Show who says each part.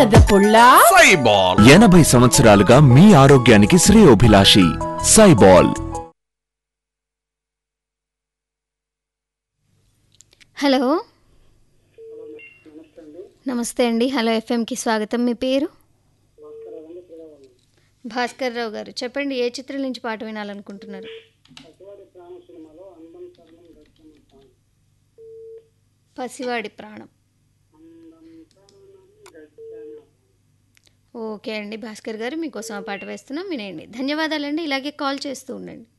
Speaker 1: బురద పుల్ల
Speaker 2: సైబాల్
Speaker 3: ఎనభై సంవత్సరాలుగా మీ ఆరోగ్యానికి శ్రేయోభిలాషి సైబాల్
Speaker 4: హలో నమస్తే అండి హలో ఎఫ్ఎంకి స్వాగతం మీ పేరు భాస్కర్ రావు గారు చెప్పండి ఏ చిత్రం నుంచి పాట వినాలనుకుంటున్నారు పసివాడి ప్రాణం ఓకే అండి భాస్కర్ గారు మీకోసం ఆ పాట వేస్తున్నాం వినేయండి ధన్యవాదాలండి ఇలాగే కాల్ చేస్తూ ఉండండి